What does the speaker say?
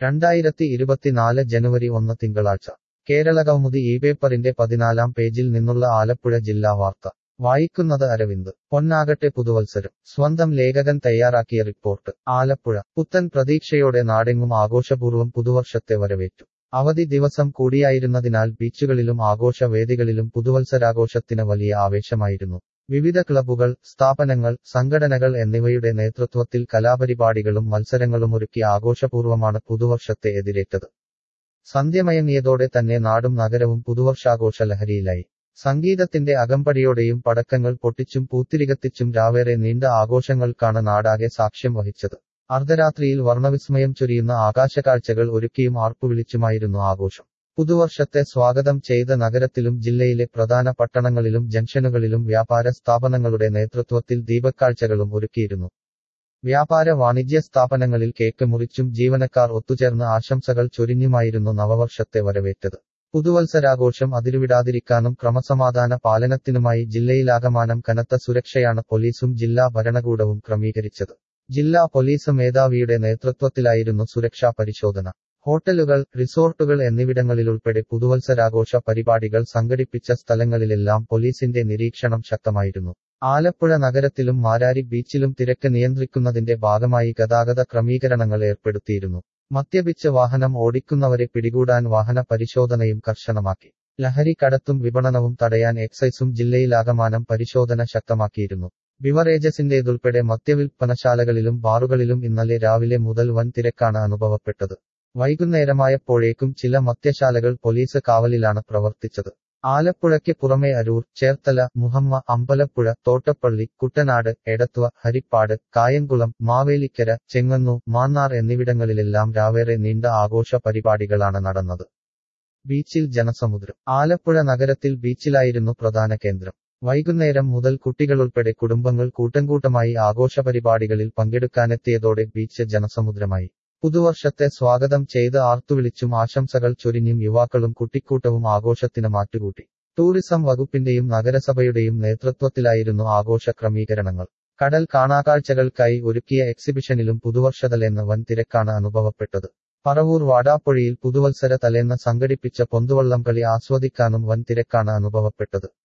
രണ്ടായിരത്തി ഇരുപത്തിനാല് ജനുവരി ഒന്ന് തിങ്കളാഴ്ച കേരളകൗമുദി ഈ പേപ്പറിന്റെ പതിനാലാം പേജിൽ നിന്നുള്ള ആലപ്പുഴ ജില്ലാ വാർത്ത വായിക്കുന്നത് അരവിന്ദ് പൊന്നാകട്ടെ പുതുവത്സരം സ്വന്തം ലേഖകൻ തയ്യാറാക്കിയ റിപ്പോർട്ട് ആലപ്പുഴ പുത്തൻ പ്രതീക്ഷയോടെ നാടെങ്ങും ആഘോഷപൂർവ്വം പുതുവർഷത്തെ വരവേറ്റു അവധി ദിവസം കൂടിയായിരുന്നതിനാൽ ബീച്ചുകളിലും ആഘോഷവേദികളിലും പുതുവത്സരാഘോഷത്തിന് വലിയ ആവേശമായിരുന്നു വിവിധ ക്ലബ്ബുകൾ സ്ഥാപനങ്ങൾ സംഘടനകൾ എന്നിവയുടെ നേതൃത്വത്തിൽ കലാപരിപാടികളും മത്സരങ്ങളുമൊരുക്കി ആഘോഷപൂർവ്വമാണ് പുതുവർഷത്തെ എതിരേറ്റത് സന്ധ്യമയങ്ങിയതോടെ തന്നെ നാടും നഗരവും പുതുവർഷാഘോഷ ലഹരിയിലായി സംഗീതത്തിന്റെ അകമ്പടിയോടെയും പടക്കങ്ങൾ പൊട്ടിച്ചും പൂത്തിരികത്തിച്ചും രാവേറെ നീണ്ട ആഘോഷങ്ങൾക്കാണ് നാടാകെ സാക്ഷ്യം വഹിച്ചത് അർദ്ധരാത്രിയിൽ വർണ്ണവിസ്മയം ചൊരിയുന്ന ആകാശകാഴ്ചകൾ ഒരുക്കിയും ആർപ്പുവിളിച്ചുമായിരുന്നു ആഘോഷം പുതുവർഷത്തെ സ്വാഗതം ചെയ്ത നഗരത്തിലും ജില്ലയിലെ പ്രധാന പട്ടണങ്ങളിലും ജംഗ്ഷനുകളിലും വ്യാപാര സ്ഥാപനങ്ങളുടെ നേതൃത്വത്തിൽ ദീപക്കാഴ്ചകളും ഒരുക്കിയിരുന്നു വ്യാപാര വാണിജ്യ സ്ഥാപനങ്ങളിൽ കേക്ക് മുറിച്ചും ജീവനക്കാർ ഒത്തുചേർന്ന് ആശംസകൾ ചൊരിഞ്ഞുമായിരുന്നു നവവർഷത്തെ വരവേറ്റത് പുതുവത്സരാഘോഷം അതിരുവിടാതിരിക്കാനും ക്രമസമാധാന പാലനത്തിനുമായി ജില്ലയിലാകമാനം കനത്ത സുരക്ഷയാണ് പോലീസും ജില്ലാ ഭരണകൂടവും ക്രമീകരിച്ചത് ജില്ലാ പോലീസ് മേധാവിയുടെ നേതൃത്വത്തിലായിരുന്നു സുരക്ഷാ പരിശോധന ഹോട്ടലുകൾ റിസോർട്ടുകൾ എന്നിവിടങ്ങളിലുൾപ്പെടെ പുതുവത്സരാഘോഷ പരിപാടികൾ സംഘടിപ്പിച്ച സ്ഥലങ്ങളിലെല്ലാം പോലീസിന്റെ നിരീക്ഷണം ശക്തമായിരുന്നു ആലപ്പുഴ നഗരത്തിലും മാരാരി ബീച്ചിലും തിരക്ക് നിയന്ത്രിക്കുന്നതിന്റെ ഭാഗമായി ഗതാഗത ക്രമീകരണങ്ങൾ ഏർപ്പെടുത്തിയിരുന്നു മദ്യപിച്ച് വാഹനം ഓടിക്കുന്നവരെ പിടികൂടാൻ വാഹന പരിശോധനയും കർശനമാക്കി ലഹരി കടത്തും വിപണനവും തടയാൻ എക്സൈസും ജില്ലയിലാകമാനം പരിശോധന ശക്തമാക്കിയിരുന്നു ബിവറേജസിന്റേതുൾപ്പെടെ മദ്യവിൽപ്പനശാലകളിലും ബാറുകളിലും ഇന്നലെ രാവിലെ മുതൽ വൻ തിരക്കാണ് അനുഭവപ്പെട്ടത് വൈകുന്നേരമായപ്പോഴേക്കും ചില മദ്യശാലകൾ പോലീസ് കാവലിലാണ് പ്രവർത്തിച്ചത് ആലപ്പുഴയ്ക്ക് പുറമെ അരൂർ ചേർത്തല മുഹമ്മ അമ്പലപ്പുഴ തോട്ടപ്പള്ളി കുട്ടനാട് എടത്വ ഹരിപ്പാട് കായംകുളം മാവേലിക്കര ചെങ്ങന്നൂർ മാന്നാർ എന്നിവിടങ്ങളിലെല്ലാം രാവേറെ നീണ്ട ആഘോഷ പരിപാടികളാണ് നടന്നത് ബീച്ചിൽ ജനസമുദ്രം ആലപ്പുഴ നഗരത്തിൽ ബീച്ചിലായിരുന്നു പ്രധാന കേന്ദ്രം വൈകുന്നേരം മുതൽ കുട്ടികളുൾപ്പെടെ കുടുംബങ്ങൾ കൂട്ടംകൂട്ടമായി ആഘോഷ പരിപാടികളിൽ പങ്കെടുക്കാനെത്തിയതോടെ ബീച്ച് ജനസമുദ്രമായി പുതുവർഷത്തെ സ്വാഗതം ചെയ്ത് ആർത്തുവിളിച്ചും ആശംസകൾ ചൊരിഞ്ഞും യുവാക്കളും കുട്ടിക്കൂട്ടവും ആഘോഷത്തിന് മാറ്റുകൂട്ടി ടൂറിസം വകുപ്പിന്റെയും നഗരസഭയുടെയും നേതൃത്വത്തിലായിരുന്നു ആഘോഷ ക്രമീകരണങ്ങൾ കടൽ കാണാക്കാഴ്ചകൾക്കായി ഒരുക്കിയ എക്സിബിഷനിലും പുതുവർഷതലേന്ന് വൻ തിരക്കാണ് അനുഭവപ്പെട്ടത് പറവൂർ വാടാപ്പൊഴിയിൽ പുതുവത്സര തലേന്ന് സംഘടിപ്പിച്ച പൊന്തുവള്ളം കളി ആസ്വദിക്കാനും വൻ തിരക്കാണ് അനുഭവപ്പെട്ടത്